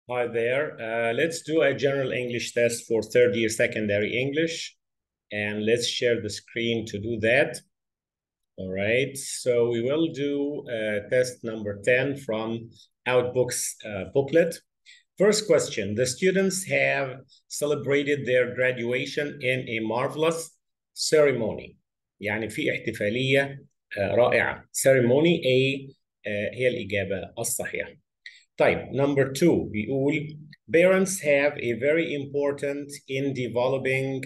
Hi there. Uh, let's do a general English test for third year secondary English. And let's share the screen to do that. All right. So we will do uh, test number 10 from Outbooks uh, booklet. First question. The students have celebrated their graduation in a marvelous ceremony. يعني في احتفالية رائعة. Ceremony A هي الإجابة الصحيحة. طيب number two بيقول parents have a very important in developing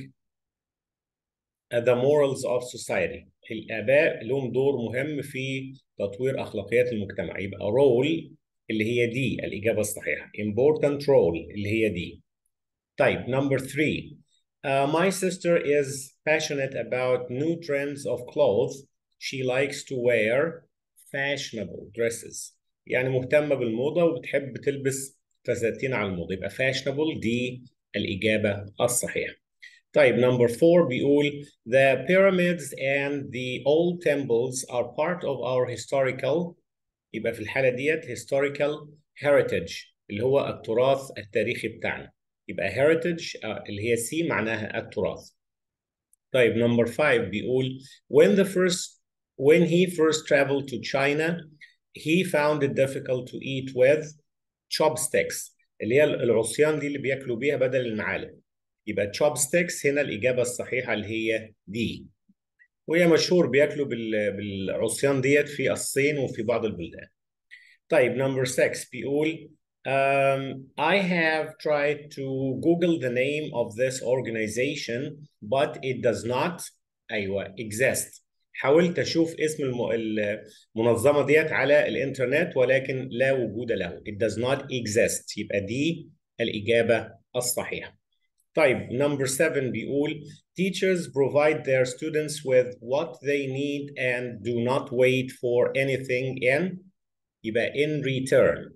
the morals of society الآباء لهم دور مهم في تطوير أخلاقيات المجتمع يبقى role اللي هي دي الإجابة الصحيحة important role اللي هي دي طيب number three uh, my sister is passionate about new trends of clothes she likes to wear fashionable dresses يعني مهتمة بالموضة وبتحب تلبس فساتين على الموضة يبقى fashionable دي الإجابة الصحيحة طيب number four بيقول the pyramids and the old temples are part of our historical يبقى في الحالة ديت historical heritage اللي هو التراث التاريخي بتاعنا يبقى heritage اللي هي سي معناها التراث طيب number five بيقول when the first when he first traveled to China he found it difficult to eat with chopsticks اللي هي العصيان دي اللي بياكلوا بيها بدل المعالق يبقى chopsticks هنا الإجابة الصحيحة اللي هي دي وهي مشهور بياكلوا بالعصيان ديت في الصين وفي بعض البلدان طيب number 6 بيقول um, I have tried to Google the name of this organization but it does not أيوة exist حاولت اشوف اسم الم... المنظمه ديت على الانترنت ولكن لا وجود له it does not exist يبقى دي الاجابه الصحيحه طيب number 7 بيقول teachers provide their students with what they need and do not wait for anything in يبقى in return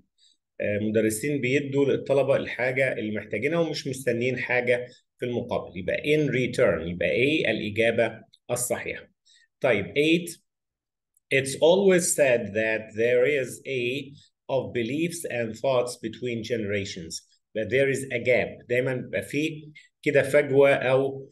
مدرسين بيدوا للطلبه الحاجه اللي محتاجينها ومش مستنيين حاجه في المقابل يبقى in return يبقى ايه الاجابه الصحيحه طيب 8 It's always said that there is a of beliefs and thoughts between generations but there is a gap دايما بيبقى في كده فجوة أو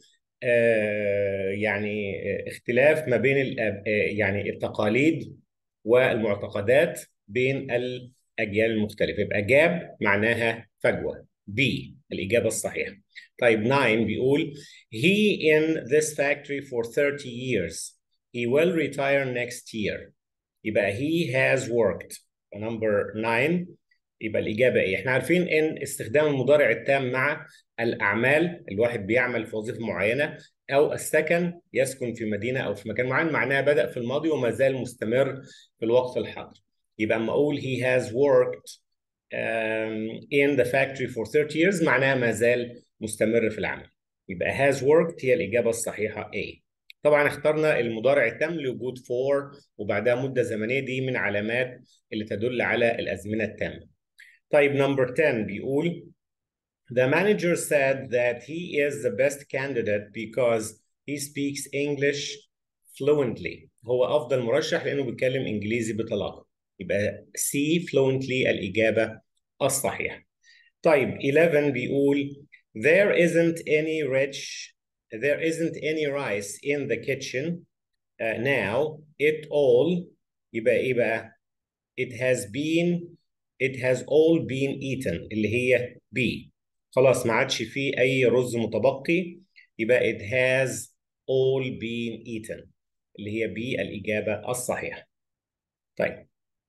آه يعني اختلاف ما بين الأب يعني التقاليد والمعتقدات بين الأجيال المختلفة يبقى جاب معناها فجوة B الإجابة الصحيحة طيب 9 بيقول he in this factory for 30 years He will retire next year. يبقى he has worked. Number nine يبقى الإجابة إيه؟ إحنا عارفين إن استخدام المضارع التام مع الأعمال الواحد بيعمل في وظيفة معينة أو السكن يسكن في مدينة أو في مكان معين معناها بدأ في الماضي وما زال مستمر في الوقت الحاضر. يبقى أما أقول he has worked um, in the factory for 30 years معناها ما زال مستمر في العمل. يبقى has worked هي الإجابة الصحيحة A. طبعا اخترنا المضارع التام لوجود for وبعدها مده زمنيه دي من علامات اللي تدل على الازمنه التامه. طيب نمبر 10 بيقول The manager said that he is the best candidate because he speaks English fluently. هو افضل مرشح لانه بيتكلم انجليزي بطلاقه. يبقى C fluently الاجابه الصحيحه. طيب 11 بيقول There isn't any rich there isn't any rice in the kitchen uh, now it all يبقى ايه بقى it has been it has all been eaten اللي هي B خلاص ما عادش فيه اي رز متبقي يبقى it has all been eaten اللي هي B الإجابة الصحيحة طيب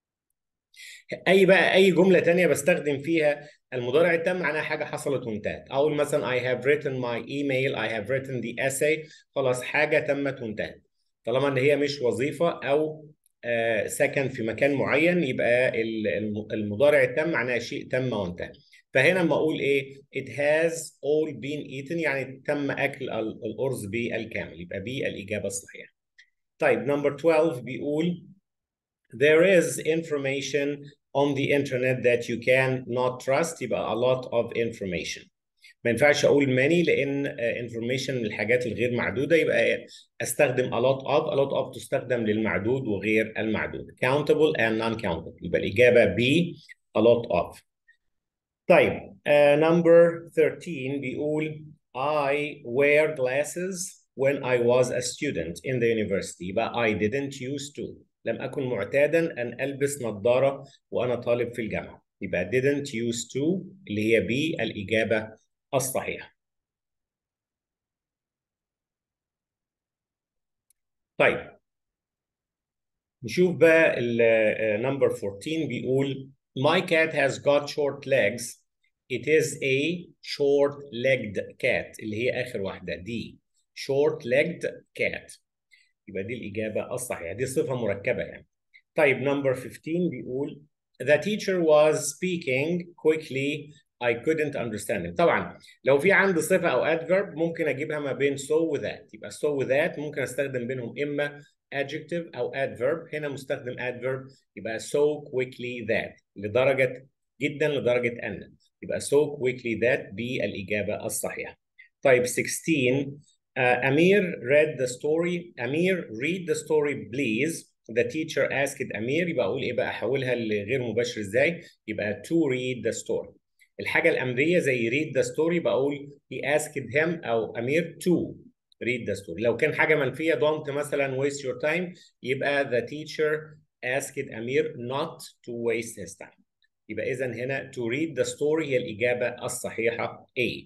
اي بقى اي جمله تانية بستخدم فيها المضارع التام معناها حاجه حصلت وانتهت اقول مثلا I have written my email I have written the essay خلاص حاجه تمت وانتهت طالما ان هي مش وظيفه او آه سكن في مكان معين يبقى المضارع التام معناها شيء تم وانتهى فهنا لما اقول ايه it has all been eaten يعني تم اكل الارز بالكامل يبقى بي الاجابه الصحيحه طيب نمبر 12 بيقول there is information on the internet that you can not trust يبقى a lot of information ما ينفعش اقول many لان information من الحاجات الغير معدوده يبقى استخدم a lot of a lot of تستخدم للمعدود وغير المعدود countable and non countable يبقى الاجابه B a lot of طيب uh, number 13 بيقول I wear glasses when I was a student in the university يبقى I didn't used to لم أكن معتادا أن ألبس نظارة وأنا طالب في الجامعة يبقى didn't used to اللي هي B الإجابة الصحيحة طيب نشوف بقى النمبر 14 بيقول My cat has got short legs. It is a short-legged cat اللي هي آخر واحدة دي short-legged cat يبقى دي الإجابة الصحيحة دي صفة مركبة يعني طيب number 15 بيقول The teacher was speaking quickly I couldn't understand him طبعا لو في عندي صفة أو adverb ممكن أجيبها ما بين so و that يبقى so و that ممكن أستخدم بينهم إما adjective أو adverb هنا مستخدم adverb يبقى so quickly that لدرجة جدا لدرجة أن يبقى so quickly that بالإجابة الصحيحة طيب 16 uh, Amir read the story Amir read the story please the teacher asked Amir يبقى أقول إيه بقى أحولها لغير مباشر إزاي يبقى to read the story الحاجة الأمرية زي read the story بقول he asked him أو أمير to read the story لو كان حاجة منفية don't مثلا waste your time يبقى the teacher asked أمير not to waste his time يبقى إذا هنا to read the story هي الإجابة الصحيحة A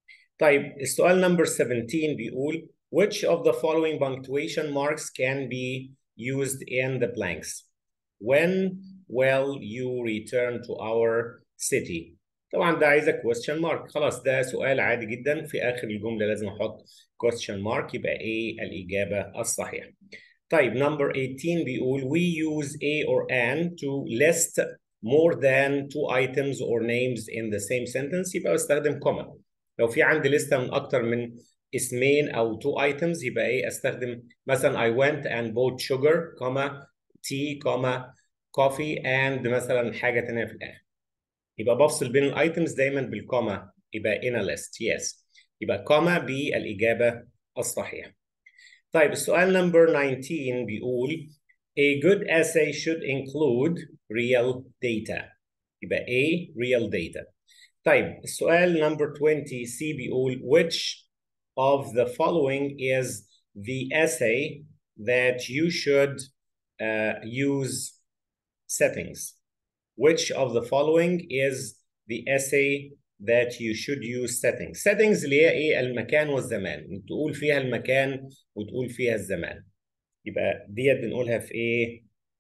طيب السؤال number 17 بيقول which of the following punctuation marks can be used in the blanks when will you return to our city طبعا ده عايزه question mark خلاص ده سؤال عادي جدا في اخر الجمله لازم احط question mark يبقى ايه الاجابه الصحيحه طيب number 18 بيقول we use a or an to list more than two items or names in the same sentence يبقى بستخدم comma لو في عندي لستة من اكتر من اسمين او two items يبقى ايه استخدم مثلا I went and bought sugar comma tea comma coffee and مثلا حاجه ثانيه في الاخر يبقى بفصل بين الايتمز دايما بالكوما يبقى in a list yes يبقى كوما بالإجابة الصحيحة طيب السؤال نمبر 19 بيقول a good essay should include real data يبقى A real data طيب السؤال نمبر 20 C بيقول which of the following is the essay that you should uh, use settings which of the following is the essay that you should use settings settings اللي هي ايه المكان والزمان تقول فيها المكان وتقول فيها الزمان يبقى ديت بنقولها في ايه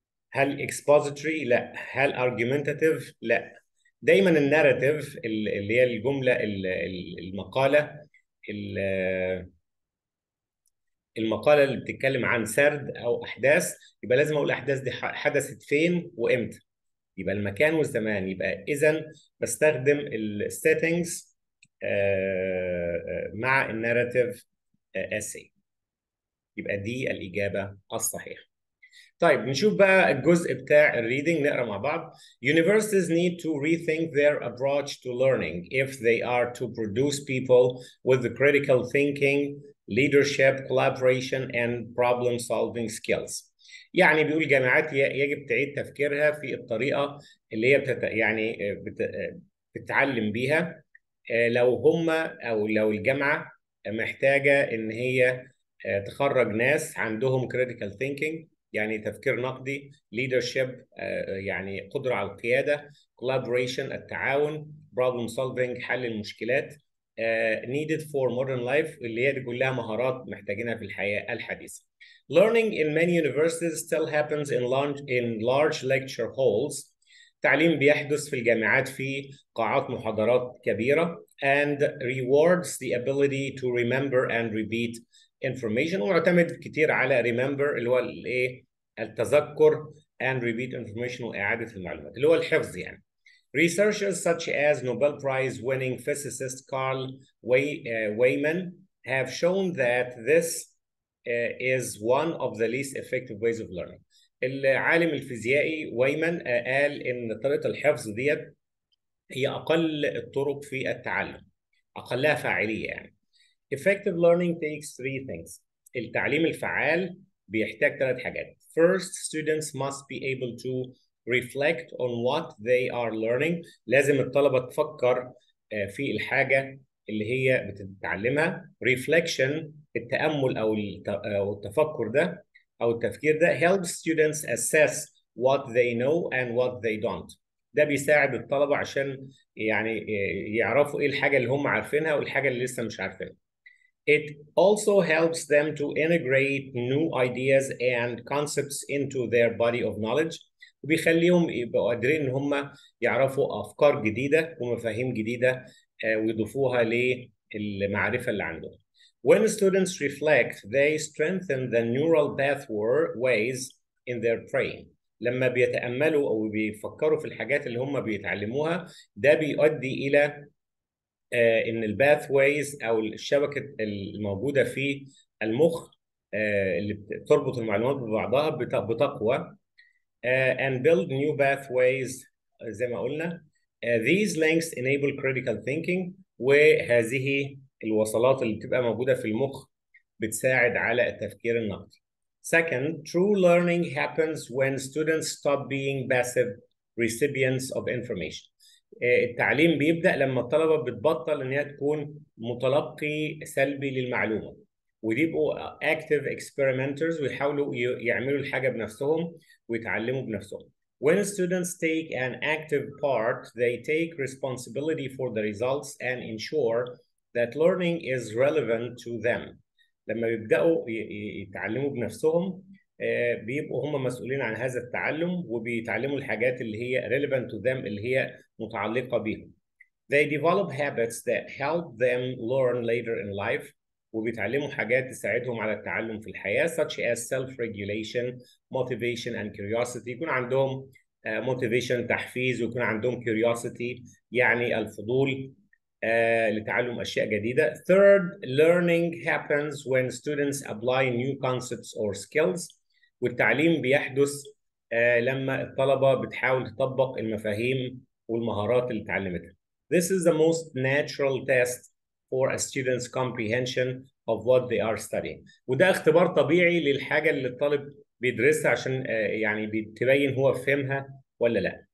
هل expository لا هل argumentative لا دايما الناراتيف اللي هي الجمله المقاله المقاله اللي بتتكلم عن سرد او احداث يبقى لازم اقول الاحداث دي حدثت فين وامتى يبقى المكان والزمان يبقى اذا بستخدم السيتنجز مع الناراتيف اسي يبقى دي الاجابه الصحيحه طيب نشوف بقى الجزء بتاع الريدنج نقرا مع بعض Universities need to rethink their approach to learning if they are to produce people with the critical thinking, leadership, collaboration and problem solving skills. يعني بيقول الجامعات يجب تعيد تفكيرها في الطريقه اللي هي بتت... يعني بت... بتتعلم بيها لو هم او لو الجامعه محتاجه ان هي تخرج ناس عندهم critical thinking يعني تفكير نقدي leadership يعني قدره على القياده collaboration التعاون problem solving حل المشكلات needed for modern life اللي هي دي كلها مهارات محتاجينها في الحياه الحديثه Learning in many universities still happens in large, in large lecture halls. تعليم بيحدث في الجامعات في قاعات محاضرات كبيرة and rewards the ability to remember and repeat information ويعتمد كتير على remember اللي هو الايه التذكر and repeat information وإعادة المعلومات اللي هو الحفظ يعني. Researchers such as Nobel Prize winning physicist Carl Way, uh, Wayman have shown that this is one of the least effective ways of learning. العالم الفيزيائي ويمان قال ان طريقه الحفظ ديت هي اقل الطرق في التعلم اقلها فاعليه يعني. Effective learning takes three things. التعليم الفعال بيحتاج ثلاث حاجات. First, students must be able to reflect on what they are learning لازم الطلبة تفكر في الحاجة اللي هي بتتعلمها reflection التأمل أو التفكر ده أو التفكير ده helps students assess what they know and what they don't ده بيساعد الطلبة عشان يعني يعرفوا ايه الحاجة اللي هم عارفينها والحاجة اللي لسه مش عارفينها. It also helps them to integrate new ideas and concepts into their body of knowledge وبيخليهم يبقوا قادرين ان هم يعرفوا افكار جديدة ومفاهيم جديدة ويضيفوها للمعرفة اللي عندهم. When students reflect, they strengthen the neural pathways in their brain. لما بيتاملوا او بيفكروا في الحاجات اللي هم بيتعلموها ده بيؤدي الى آه ان الباث ويز او الشبكه الموجوده في المخ آه اللي بتربط المعلومات ببعضها بتقوى آه and build new pathways زي ما قلنا these links enable critical thinking وهذه الوصلات اللي بتبقى موجوده في المخ بتساعد على التفكير النقدي Second, true learning happens when students stop being passive recipients of information. التعليم بيبدأ لما الطلبة بتبطل إن هي تكون متلقي سلبي للمعلومة ودي يبقوا active experimenters ويحاولوا يعملوا الحاجة بنفسهم ويتعلموا بنفسهم. When students take an active part, they take responsibility for the results and ensure that learning is relevant to them. لما بيبداوا يتعلموا بنفسهم بيبقوا هم مسؤولين عن هذا التعلم وبيتعلموا الحاجات اللي هي relevant to them اللي هي متعلقه بيهم. They develop habits that help them learn later in life وبيتعلموا حاجات تساعدهم على التعلم في الحياه such as self-regulation, motivation and curiosity يكون عندهم motivation تحفيز ويكون عندهم curiosity يعني الفضول Uh, لتعلم أشياء جديدة. Third, learning happens when students apply new concepts or skills. والتعليم بيحدث uh, لما الطلبة بتحاول تطبق المفاهيم والمهارات اللي اتعلمتها. This is the most natural test for a student's comprehension of what they are studying. وده اختبار طبيعي للحاجة اللي الطالب بيدرسها عشان uh, يعني تبين هو فهمها ولا لا.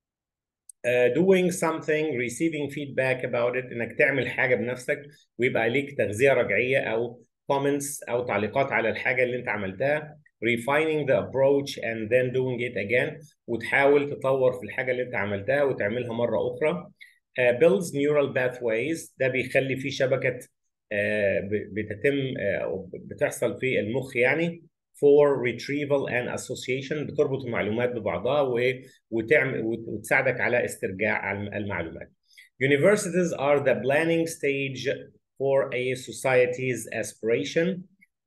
Uh, doing something, receiving feedback about it انك تعمل حاجه بنفسك ويبقى عليك تغذيه رجعيه او comments او تعليقات على الحاجه اللي انت عملتها refining the approach and then doing it again وتحاول تطور في الحاجه اللي انت عملتها وتعملها مره اخرى uh, builds neural pathways ده بيخلي في شبكه uh, بتتم بتحصل في المخ يعني for retrieval and association بتربط المعلومات ببعضها وتعمل وتساعدك على استرجاع المعلومات. Universities are the planning stage for a society's aspiration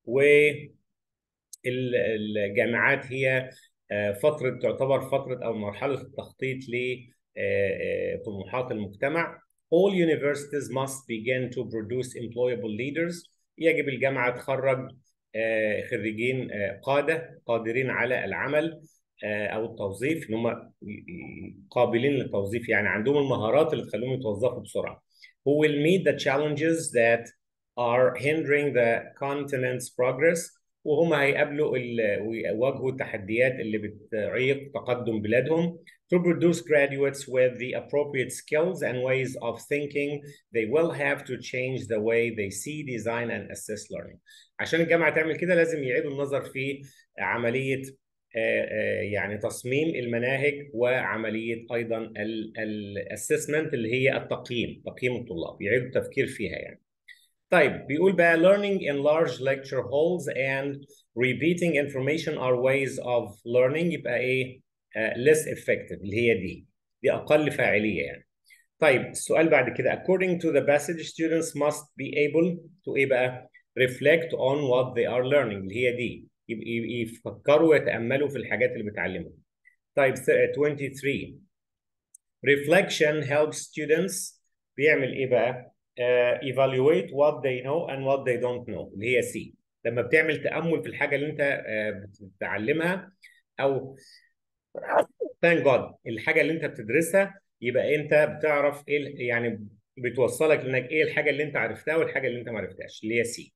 والجامعات هي فترة تعتبر فترة أو مرحلة التخطيط لطموحات المجتمع. All universities must begin to produce employable leaders. يجب الجامعة تخرج خريجين قاده قادرين على العمل او التوظيف ان هم قابلين للتوظيف يعني عندهم المهارات اللي تخليهم يتوظفوا بسرعه. Who will meet the challenges that are hindering the continent's progress وهم هيقابلوا ويواجهوا التحديات اللي بتعيق تقدم بلادهم to produce graduates with the appropriate skills and ways of thinking they will have to change the way they see design and assess learning عشان الجامعه تعمل كده لازم يعيدوا النظر في عمليه يعني تصميم المناهج وعمليه ايضا الاسسمنت اللي هي التقييم تقييم الطلاب يعيدوا التفكير فيها يعني طيب بيقول بقى learning in large lecture halls and repeating information are ways of learning يبقى ايه uh, less effective اللي هي دي دي اقل فاعليه يعني طيب السؤال بعد كده according to the passage students must be able to ايه بقى reflect on what they are learning اللي هي دي يفكروا ويتاملوا في الحاجات اللي بيتعلموها طيب 23 reflection helps students بيعمل ايه بقى uh, evaluate what they know and what they don't know اللي هي سي لما بتعمل تأمل في الحاجة اللي انت uh, بتتعلمها او thank God الحاجة اللي انت بتدرسها يبقى انت بتعرف ايه يعني بتوصلك لانك ايه الحاجة اللي انت عرفتها والحاجة اللي انت ما عرفتهاش اللي هي سي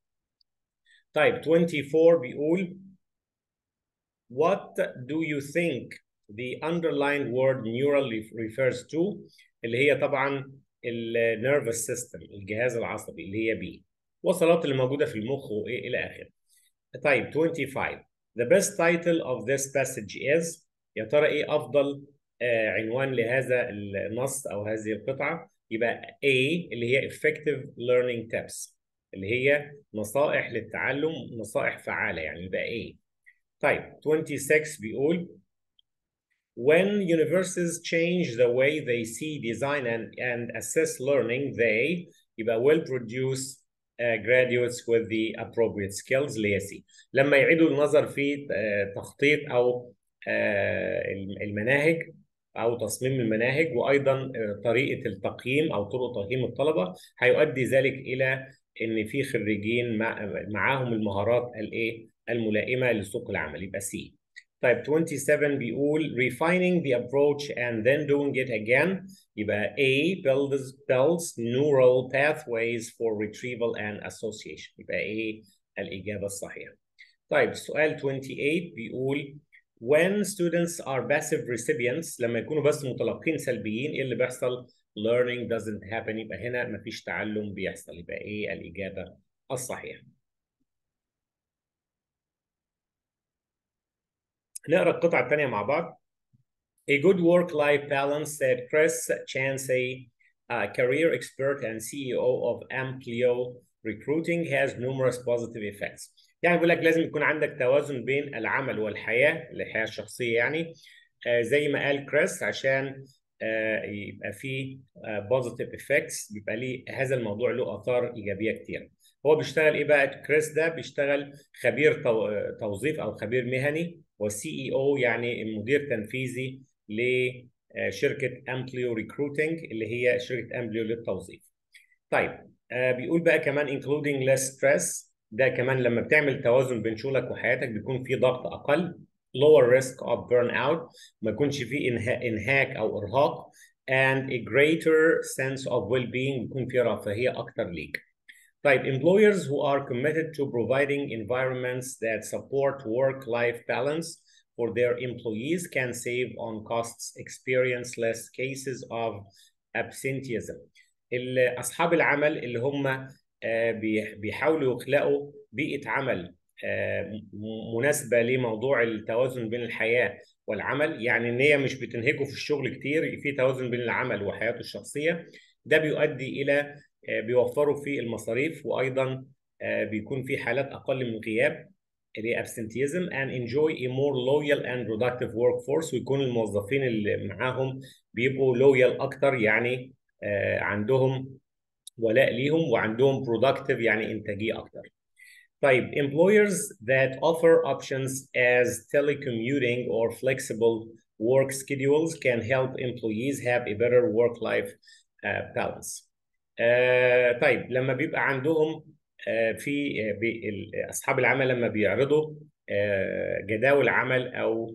طيب 24 بيقول What do you think the underlined word neural refers to اللي هي طبعا النيرفس سيستم الجهاز العصبي اللي هي بي وصلات اللي موجوده في المخ وايه الى اخره. طيب 25 The best title of this passage is يا ترى ايه افضل آه عنوان لهذا النص او هذه القطعه يبقى A اللي هي effective learning tips اللي هي نصائح للتعلم نصائح فعاله يعني يبقى A طيب 26 بيقول When universities change the way they see design and, and assess learning, they يبقى will produce uh, graduates with the appropriate skills اللي هي C. لما يعيدوا النظر في uh, تخطيط أو uh, المناهج أو تصميم المناهج وأيضا طريقة التقييم أو طرق تقييم الطلبة هيؤدي ذلك إلى إن في خريجين مع معاهم المهارات الإيه الملائمة لسوق العمل يبقى C. طيب 27 بيقول refining the approach and then doing it again يبقى A builds builds neural pathways for retrieval and association يبقى A الإجابة الصحيحة. طيب سؤال 28 بيقول when students are passive recipients لما يكونوا بس متلقين سلبيين ايه اللي بيحصل؟ learning doesn't happen يبقى هنا مفيش تعلم بيحصل يبقى ايه الإجابة الصحيحة. نقرا القطعة الثانية مع بعض. A good work-life balance said Chris Chansey, a career expert and CEO of Amplio Recruiting has numerous positive effects. يعني بيقول لك لازم يكون عندك توازن بين العمل والحياة الحياة الشخصية يعني آه زي ما قال كريس عشان آه يبقى فيه آه positive effects بيبقى ليه هذا الموضوع له آثار إيجابية كتير. هو بيشتغل إيه بقى؟ كريس ده بيشتغل خبير توظيف أو خبير مهني والسي اي او يعني المدير التنفيذي لشركه امبليو ريكروتنج اللي هي شركه امبليو للتوظيف. طيب آه بيقول بقى كمان including less stress ده كمان لما بتعمل توازن بين شغلك وحياتك بيكون في ضغط اقل lower risk of burnout ما يكونش في انهاك او ارهاق and a greater sense of well-being بيكون في رفاهيه اكتر ليك. طيب employers who are committed to providing environments that support work-life balance for their employees can save on costs, experience less cases of absenteeism. أصحاب العمل اللي هم بيحاولوا يخلقوا بيئة عمل مناسبة لموضوع التوازن بين الحياة والعمل يعني ان هي مش بتنهكه في الشغل كتير في توازن بين العمل وحياته الشخصية ده بيؤدي إلى بيوفروا في المصاريف وايضا بيكون في حالات اقل من الغياب اللي absenteeism and enjoy a more loyal and productive workforce ويكون الموظفين اللي معاهم بيبقوا loyal اكتر يعني عندهم ولاء ليهم وعندهم productive يعني انتاجيه اكتر. طيب employers that offer options as telecommuting or flexible work schedules can help employees have a better work-life uh, balance. آه طيب لما بيبقى عندهم آه في آه اصحاب العمل لما بيعرضوا آه جداول عمل او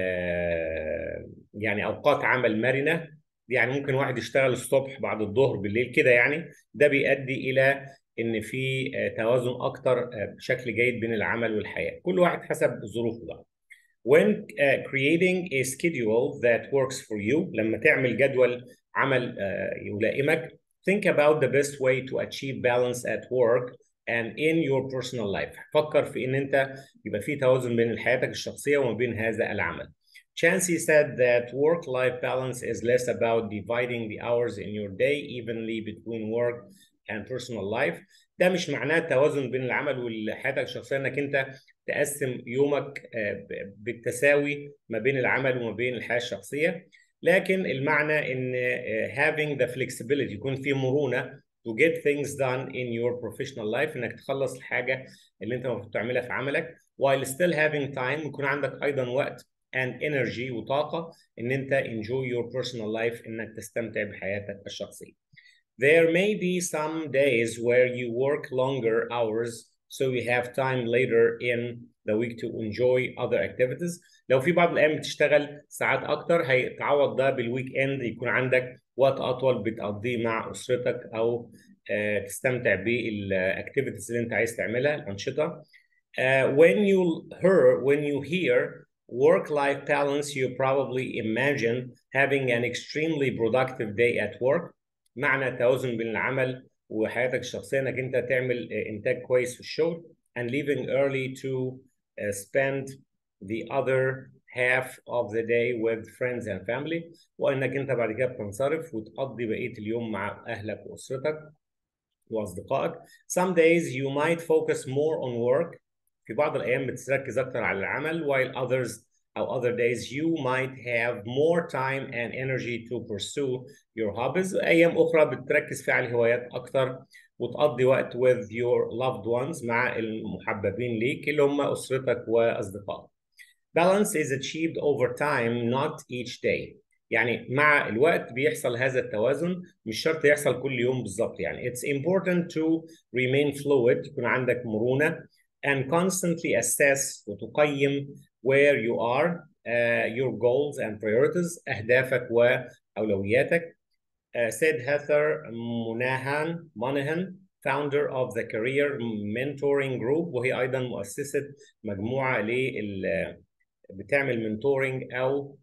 آه يعني اوقات عمل مرنه يعني ممكن واحد يشتغل الصبح بعد الظهر بالليل كده يعني ده بيؤدي الى ان في آه توازن اكتر آه بشكل جيد بين العمل والحياه كل واحد حسب ظروفه بقى when uh, creating a schedule that works for you لما تعمل جدول عمل uh, يلائمك think about the best way to achieve balance at work and in your personal life. فكر في ان انت يبقى في توازن بين حياتك الشخصيه وما بين هذا العمل. Chansey said that work-life balance is less about dividing the hours in your day evenly between work and personal life. ده مش معناه توازن بين العمل وحياتك الشخصيه انك انت تقسم يومك بالتساوي ما بين العمل وما بين الحياه الشخصيه. لكن المعنى ان having the flexibility يكون في مرونه to get things done in your professional life انك تخلص الحاجه اللي انت المفروض تعملها في عملك while still having time يكون عندك ايضا وقت and energy وطاقه ان انت enjoy your personal life انك تستمتع بحياتك الشخصيه. There may be some days where you work longer hours so you have time later in the week to enjoy other activities. لو في بعض الايام بتشتغل ساعات اكتر هيتعوض ده بالويك اند يكون عندك وقت اطول بتقضيه مع اسرتك او uh, تستمتع بالاكتيفيتيز اللي انت عايز تعملها الانشطه. Uh, when you hear when you hear work-life balance, you probably imagine having an extremely productive day at work. معنى التوازن بين العمل وحياتك الشخصية انك انت تعمل انتاج كويس في الشغل and leaving early to uh, spend the other half of the day with friends and family وانك انت بعد كده بتنصرف وتقضي بقية اليوم مع اهلك واسرتك واصدقائك. Some days you might focus more on work في بعض الايام بتركز اكتر على العمل while others او other days you might have more time and energy to pursue your hobbies ايام اخرى بتركز فيها على الهوايات اكتر وتقضي وقت with your loved ones مع المحببين ليك اللي هم اسرتك واصدقائك. Balance is achieved over time not each day. يعني مع الوقت بيحصل هذا التوازن مش شرط يحصل كل يوم بالظبط يعني it's important to remain fluid يكون عندك مرونة and constantly assess وتقيم where you are uh, your goals and priorities أهدافك وأولوياتك uh, said Heather Monahan Monahan founder of the career mentoring group وهي أيضا مؤسسة مجموعة لل بتعمل منتورنج أو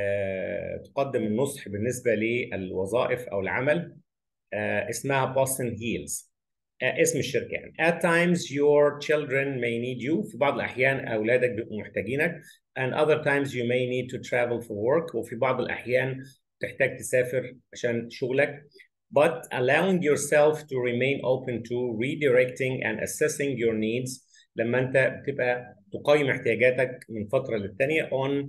uh, تقدم النصح بالنسبة للوظائف أو العمل uh, اسمها Boston Heels اسم الشركه يعني at times your children may need you في بعض الاحيان اولادك بيبقوا محتاجينك and other times you may need to travel for work وفي بعض الاحيان تحتاج تسافر عشان شغلك but allowing yourself to remain open to redirecting and assessing your needs لما انت بتبقى تقيم احتياجاتك من فتره للتانيه on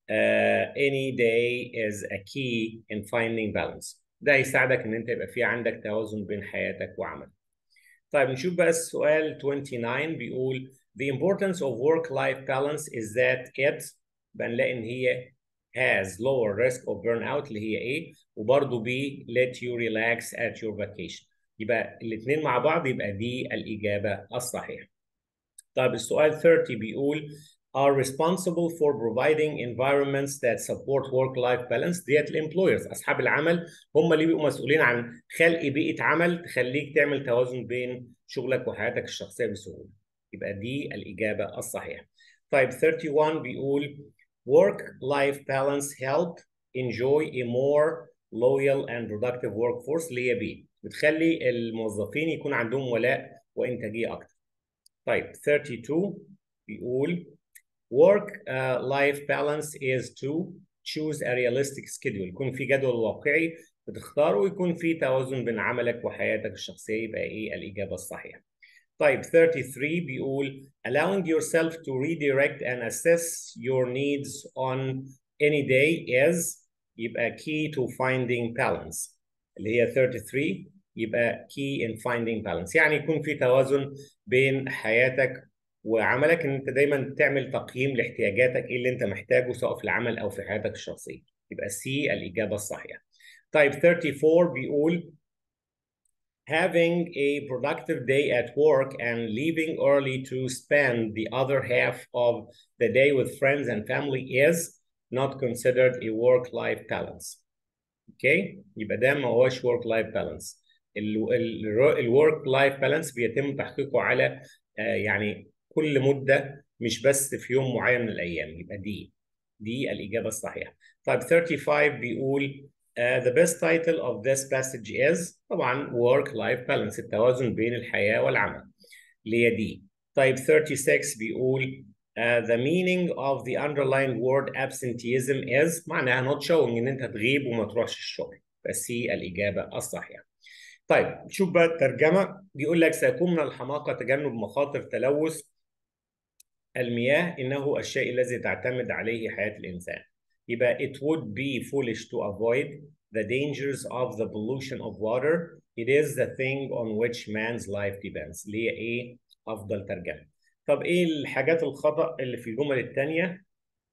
uh, any day is a key in finding balance ده هيساعدك ان انت يبقى في عندك توازن بين حياتك وعملك طيب نشوف بقى السؤال 29 بيقول The importance of work-life balance is that it بنلاقي إن هي has lower risk of burnout اللي هي إيه وبرضه B let you relax at your vacation يبقى الاثنين مع بعض يبقى دي الإجابة الصحيحة. طيب السؤال 30 بيقول are responsible for providing environments that support work-life balance ديت الامبلويرز اصحاب العمل هم اللي بيبقوا مسؤولين عن خلق بيئه عمل تخليك تعمل توازن بين شغلك وحياتك الشخصيه بسهوله يبقى دي الاجابه الصحيحه طيب 31 بيقول work-life balance help enjoy a more loyal and productive workforce اللي هي بي بتخلي الموظفين يكون عندهم ولاء وانتاجيه اكتر طيب 32 بيقول work uh, life balance is to choose a realistic schedule يكون في جدول واقعي بتختاره ويكون في توازن بين عملك وحياتك الشخصيه يبقى ايه الاجابه الصحيحه طيب 33 بيقول allowing yourself to redirect and assess your needs on any day is يبقى key to finding balance اللي هي 33 يبقى key in finding balance يعني يكون في توازن بين حياتك وعملك ان انت دايما تعمل تقييم لاحتياجاتك ايه اللي انت محتاجه سواء في العمل او في حياتك الشخصيه يبقى سي الاجابه الصحيحه طيب 34 بيقول having a productive day at work and leaving early to spend the other half of the day with friends and family is not considered a work-life balance. Okay? يبقى ده ما هوش work-life balance. الورك-life balance بيتم تحقيقه على يعني كل مدة مش بس في يوم معين من الأيام يبقى دي دي الإجابة الصحيحة. طيب 35 بيقول Uh, the best title of this passage is طبعا work-life balance التوازن بين الحياة والعمل اللي هي دي. طيب 36 بيقول uh, the meaning of the underlined word absenteeism is معناها not showing ان انت تغيب وما تروحش الشغل. بس هي الإجابة الصحيحة. طيب شوف بقى الترجمة بيقول لك سيكون من الحماقة تجنب مخاطر تلوث المياه إنه الشيء الذي تعتمد عليه حياة الإنسان. يبقى it would be foolish to avoid the dangers of the pollution of water. It is the thing on which man's life depends. اللي هي ايه افضل ترجمه. طب ايه الحاجات الخطا اللي في الجمل الثانيه؟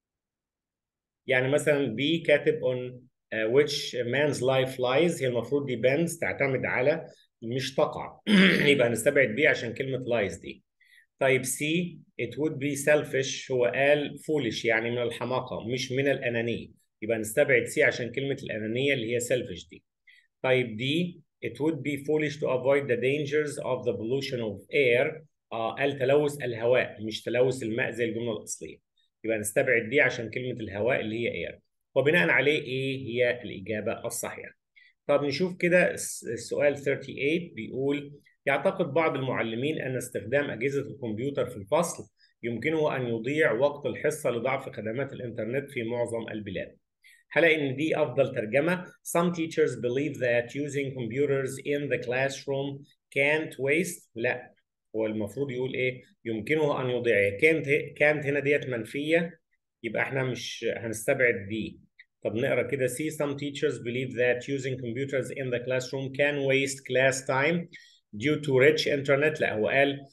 يعني مثلا be كاتب on uh, which man's life lies هي المفروض depends تعتمد على مش تقع يبقى نستبعد بيه عشان كلمه lies دي. طيب سي it would be selfish هو قال foolish يعني من الحماقة مش من الأنانية يبقى نستبعد سي عشان كلمة الأنانية اللي هي selfish دي طيب دي it would be foolish to avoid the dangers of the pollution of air آه قال تلوث الهواء مش تلوث الماء زي الجملة الأصلية يبقى نستبعد دي عشان كلمة الهواء اللي هي اير وبناء عليه ايه هي الإجابة الصحيحة طب نشوف كده السؤال 38 بيقول يعتقد بعض المعلمين أن استخدام أجهزة الكمبيوتر في الفصل يمكنه أن يضيع وقت الحصة لضعف خدمات الإنترنت في معظم البلاد. هلاقي إن دي أفضل ترجمة. Some teachers believe that using computers in the classroom can't waste. لا هو المفروض يقول إيه؟ يمكنه أن يضيع. كانت كانت هنا ديت منفية يبقى إحنا مش هنستبعد دي. طب نقرا كده see some teachers believe that using computers in the classroom can waste class time due to rich internet لا هو قال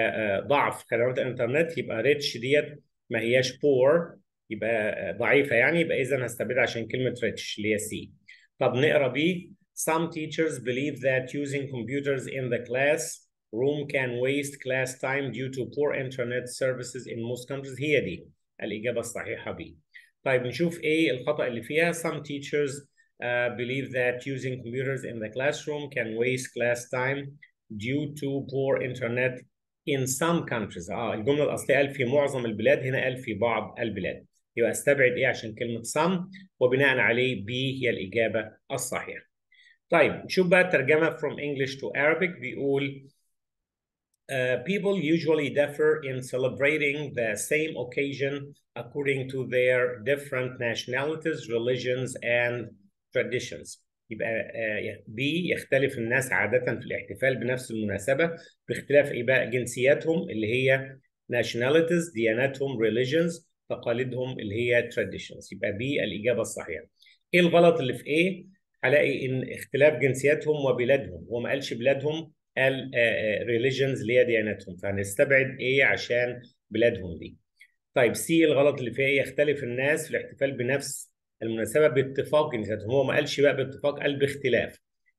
ضعف خدمات الانترنت يبقى rich ديت ما هياش poor يبقى ضعيفه يعني يبقى اذا هستبعدها عشان كلمه rich اللي هي سي طب نقرا بي some teachers believe that using computers in the class room can waste class time due to poor internet services in most countries هي دي الإجابة الصحيحة بي طيب نشوف ايه الخطأ اللي فيها some teachers uh, believe that using computers in the classroom can waste class time due to poor internet in some countries اه الجمله الاصليه قال في معظم البلاد هنا قال في بعض البلاد يبقى استبعد ايه عشان كلمه some وبناء عليه B هي الاجابه الصحيحه طيب نشوف بقى الترجمه from English to Arabic بيقول Uh, people usually differ in celebrating the same occasion according to their different nationalities, religions, and traditions. يبقى بي يختلف الناس عادة في الاحتفال بنفس المناسبة باختلاف ايه بقى جنسياتهم اللي هي nationalities دياناتهم religions تقاليدهم اللي هي traditions يبقى بي الإجابة الصحيحة. ايه الغلط اللي في ايه؟ هلاقي ان اختلاف جنسياتهم وبلادهم هو ما قالش بلادهم قال religions اللي هي دياناتهم فهنستبعد ايه عشان بلادهم دي. طيب سي الغلط اللي فيها يختلف الناس في الاحتفال بنفس المناسبه باتفاق جنسياتهم هو ما قالش بقى باتفاق قال باختلاف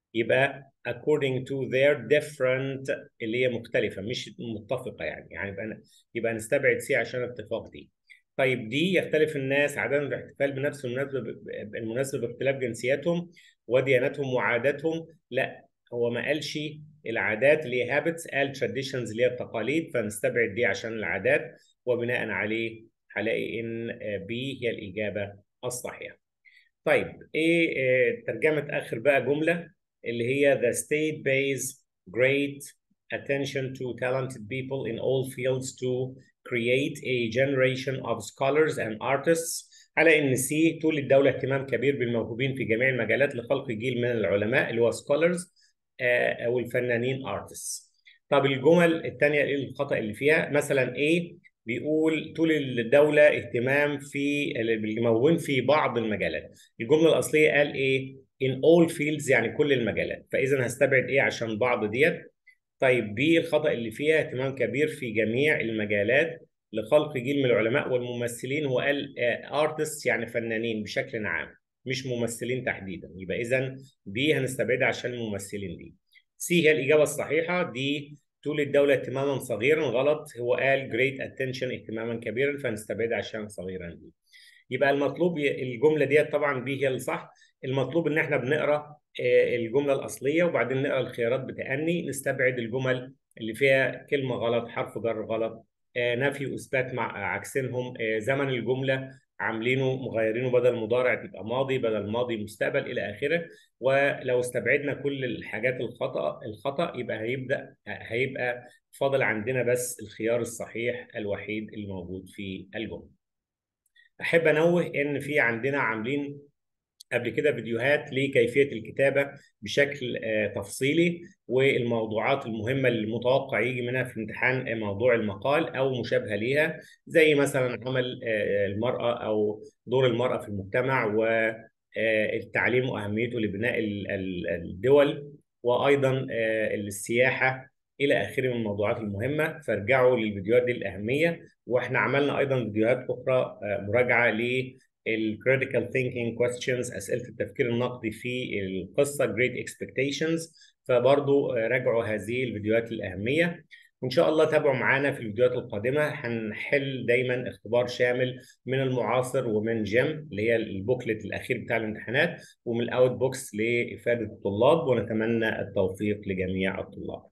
يبقى according to their different اللي هي مختلفه مش متفقه يعني يعني يبقى يبقى نستبعد سي عشان الاتفاق دي طيب دي يختلف الناس عاده في الاحتفال بنفس المناسبه المناسبه باختلاف جنسياتهم ودياناتهم وعاداتهم لا هو ما قالش العادات اللي هي habits قال traditions اللي هي التقاليد فنستبعد دي عشان العادات وبناء عليه هلاقي ان بي هي الاجابه الصحيحه. طيب ايه ترجمه اخر بقى جمله اللي هي the state pays great attention to talented people in all fields to create a generation of scholars and artists على ان سي تولي الدوله اهتمام كبير بالموهوبين في جميع المجالات لخلق جيل من العلماء اللي هو scholars او الفنانين artists. طب الجمل الثانيه ايه الخطا اللي فيها؟ مثلا ايه بيقول طول الدولة اهتمام في الموهوبين في بعض المجالات الجملة الأصلية قال إيه in all fields يعني كل المجالات فإذا هستبعد إيه عشان بعض ديت طيب بي الخطأ اللي فيها اهتمام كبير في جميع المجالات لخلق جيل من العلماء والممثلين هو قال artists يعني فنانين بشكل عام مش ممثلين تحديدا يبقى إذا بي هنستبعدها عشان الممثلين دي سي هي الإجابة الصحيحة دي طول الدولة اهتماما صغيرا غلط هو قال great attention اهتماما كبيرا فنستبعد عشان صغيرا دي يبقى المطلوب الجملة ديت طبعا بي هي الصح المطلوب ان احنا بنقرا الجملة الأصلية وبعدين نقرا الخيارات بتأني نستبعد الجمل اللي فيها كلمة غلط حرف جر غلط نفي وإثبات مع عكسينهم زمن الجملة عاملينه مغيرينه بدل مضارع تبقى ماضي بدل ماضي مستقبل الى اخره ولو استبعدنا كل الحاجات الخطا الخطا يبقى هيبدا هيبقى فاضل عندنا بس الخيار الصحيح الوحيد اللي موجود في الجمله. احب انوه ان في عندنا عاملين قبل كده فيديوهات لكيفيه الكتابه بشكل تفصيلي والموضوعات المهمه اللي المتوقع يجي منها في امتحان موضوع المقال او مشابهه ليها زي مثلا عمل المراه او دور المراه في المجتمع والتعليم واهميته لبناء الدول وايضا السياحه الى اخره من الموضوعات المهمه فارجعوا للفيديوهات دي الاهميه واحنا عملنا ايضا فيديوهات اخرى مراجعه ل الكريتيكال ثينكينج كويستشنز اسئله التفكير النقدي في القصه جريت اكسبكتيشنز فبرضو راجعوا هذه الفيديوهات الاهميه وان شاء الله تابعوا معانا في الفيديوهات القادمه هنحل دايما اختبار شامل من المعاصر ومن جيم اللي هي البوكلت الاخير بتاع الامتحانات ومن الاوت بوكس لافاده الطلاب ونتمنى التوفيق لجميع الطلاب